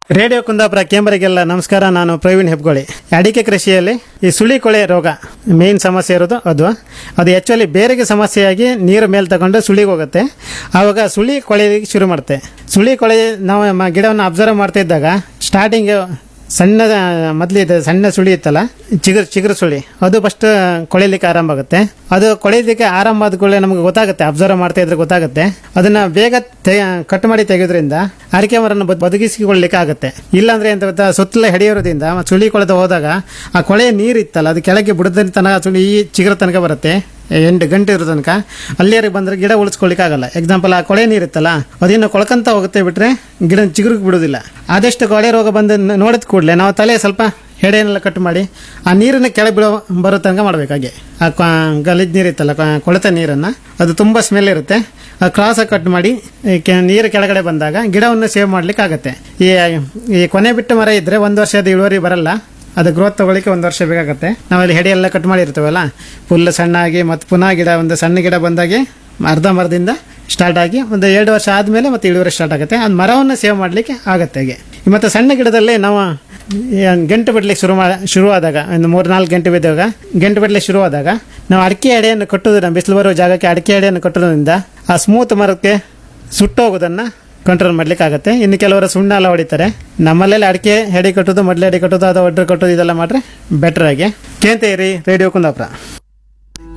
radio Kundapura ಕೇಂಬರಿಗೆಲ್ಲ ನಮಸ್ಕಾರ ನಾನು ಪ್ರವೀಣ್ ಹೆಬ್ಗೋಳಿ ಅಡಿಕೆ ಕೃಷಿಯಲ್ಲಿ ಈ ಸುಳಿ ಕೊಳೆ ರೋಗ ಮೇನ್ ಸಮಸ್ಯೆ ಇರೋದು ಅದು ಅದು ಆ್ಯಕ್ಚುಲಿ ಬೇರೆಗೆ ಸಮಸ್ಯೆಯಾಗಿ ನೀರು ಮೇಲೆ ತಗೊಂಡು ಸುಳಿಗೆ ಹೋಗುತ್ತೆ ಆವಾಗ ಸುಳಿ ಕೊಳೆಯಲಿಕ್ಕೆ ಶುರು ಮಾಡುತ್ತೆ ಸುಳಿ ಕೊಳೆ ನಾವು ಮ- ಗಿಡವನ್ನು ಅಬ್ಸರ್ವ್ ಮಾಡ್ತಾ ಇದ್ದಾಗ ಸ್ಟಾರ್ಟಿಂಗ್ ಸಣ್ಣ ಮೊದಲಿದೆ ಸಣ್ಣ ಸುಳಿ ಇತ್ತಲ್ಲ ಚಿಗುರು ಚಿಗುರು ಸುಳಿ ಅದು ಫಸ್ಟ್ ಕೊಳೆಯಲಿಕ್ಕೆ ಆರಂಭ ಆಗುತ್ತೆ ಅದು ಕೊಳೆಯಲಿಕ್ಕೆ ಆರಂಭ ಆದ ಕೂಡಲೇ ನಮಗೆ ಗೊತ್ತಾಗುತ್ತೆ ಅಬ್ಸರ್ವ್ ಮಾಡ್ತಾ ಇದ್ರೆ ಗೊತ್ತಾಗುತ್ತೆ ಅದನ್ನ ಬೇಗ ತೆ ಕಟ್ ಮಾಡಿ ತೆಗೆಯೋದ್ರಿಂದ ಅಡಿಕೆ ಮರನ್ನು ಬದ್- ಬದುಕಿಸಿಕೊಳ್ಳಲಿಕ್ಕೆ ಆಗುತ್ತೆ ಇಲ್ಲಾಂದ್ರೆ ಎಂತ ಗೊತ್ತಾ ಸುತ್ತಲ ಹೆಡೆಯೋದ್ರಿಂದ ಸುಳಿ ಕೊಳೆದು ಹೋದಾಗ ಆ ಕೊಳೆಯ ನೀರು ಇತ್ತಲ್ಲ ಅದು ಕೆಳಗೆ ಬುಡದ ತನಕ ಸುಳಿ ಈ ಚಿಗುರು ತನಕ ಬರುತ್ತೆ ಎಂಟು ಗಂಟೆ ಇರೋ ತನಕ ಅಲ್ಲಿಯರಿಗೆ ಬಂದ್ರೆ ಗಿಡ ಉಳಿಸ್ಕೊಳ್ಳಿಕ್ಕೆ ಆಗಲ್ಲ ಎಕ್ಸಾಂಪಲ್ ಆ ಕೊಳೆ ನೀರಿತ್ತಲ್ಲ ಅದಿನ್ನು ಕೊಳ್ಕಂತ ಹೋಗುತ್ತೆ ಬಿಟ್ರೆ ಗಿಡ ಚಿಗುರಿಗೆ ಬಿಡುದಿಲ್ಲ ಆದಷ್ಟು ಕೊಳೆ ರೋಗ ಬಂದು ನ- ನೋಡಿದ ಕೂಡಲೇ ನಾವು ತಲೆ ಸ್ವಲ್ಪ ಹೆಡೆಯನ್ನೆಲ್ಲ ಕಟ್ ಮಾಡಿ ಆ ನೀರನ್ನ ಕೆಳಗೆ ಬಿಡೋ ಬರೋ ತನಕ ಮಾಡ್ಬೇಕು ಹಾಗೆ ಆ ಕ- ಗಲೀಜ್ ನೀರಿತ್ತಲ್ಲ ಕ- ಕೊಳೆತ ನೀರನ್ನ ಅದು ತುಂಬಾ ಸ್ಮೆಲ್ ಇರುತ್ತೆ ಆ ಕ್ರಾಸ್ ಕಟ್ ಮಾಡಿ ಈ ಕೆ- ನೀರು ಕೆಳಗಡೆ ಬಂದಾಗ ಗಿಡವನ್ನು ಸೇವ್ ಮಾಡ್ಲಿಕ್ಕೆ ಆಗುತ್ತೆ ಈ ಈ ಕೊನೆ ಬಿಟ್ಟು ಮರ ಇದ್ರೆ ಒಂದು ವರ್ಷದ ಇಳುವರಿ ಬರಲ್ಲ ಅದು ಗ್ರೋತ್ ತಗೊಳ್ಳಿಕ್ಕೆ ಒಂದು ವರ್ಷ ಬೇಕಾಗುತ್ತೆ ನಾವಲ್ಲಿ ಹೆಡೆ ಎಲ್ಲ ಕಟ್ ಮಾಡಿರ್ತೀವಲ್ಲ ಫುಲ್ ಸಣ್ಣ ಆಗಿ ಮತ್ತು ಪುನಃ ಗಿಡ ಒಂದು ಸಣ್ಣ ಗಿಡ ಬಂದಾಗೆ ಅರ್ಧ ಮರದಿಂದ ಸ್ಟಾರ್ಟ್ ಆಗಿ ಒಂದು ಎರಡು ವರ್ಷ ಆದಮೇಲೆ ಮತ್ತೆ ಇಳುವರಿ ಸ್ಟಾರ್ಟ್ ಆಗುತ್ತೆ ಅದು ಮರವನ್ನು ಸೇವ್ ಮಾಡಲಿಕ್ಕೆ ಆಗುತ್ತೆ ಹಾಗೆ ಮತ್ತು ಸಣ್ಣ ಗಿಡದಲ್ಲಿ ನಾವು ಈ ಗಂಟು ಬಿಡ್ಲಿಕ್ಕೆ ಶುರು ಮಾ ಶುರುವಾದಾಗ ಒಂದು ಮೂರು ನಾಲ್ಕು ಗಂಟೆ ಬಿದ್ದಾಗ ಗಂಟು ಬಿಡ್ಲಿಕ್ಕೆ ಶುರುವಾದಾಗ ನಾವು ಅಡಿಕೆ ಎಡೆಯನ್ನು ಕಟ್ಟೋದ್ರಿಂದ ಬಿಸಿಲು ಬರುವ ಜಾಗಕ್ಕೆ ಅಡಿಕೆ ಎಡೆಯನ್ನು ಕಟ್ಟೋದ್ರಿಂದ ಆ ಸ್ಮೂತ್ ಮರಕ್ಕೆ ಸುಟ್ಟೋಗೋದನ್ನು ಕಂಟ್ರೋಲ್ ಮಾಡ್ಲಿಕ್ಕೆ ಆಗುತ್ತೆ ಇನ್ನು ಕೆಲವರು ಸುಣ್ಣ ಎಲ್ಲ ಹೊಡಿತಾರೆ ನಮ್ಮಲ್ಲೆಲ್ಲ ಅಡಿಕೆ ಹೆಡೆ ಕಟ್ಟೋದು ಮೊದಲೇ ಎಡೆ ಕಟ್ಟೋದು ಅದು ಒಡ್ರೆ ಕಟ್ಟೋದು ಇದೆಲ್ಲ ಮಾಡ್ರೆ ಬೆಟರ್ ಆಗಿ ಕೇಂತ ಇರಿ ರೇಡಿಯೋ ಕುಂದಾಪುರ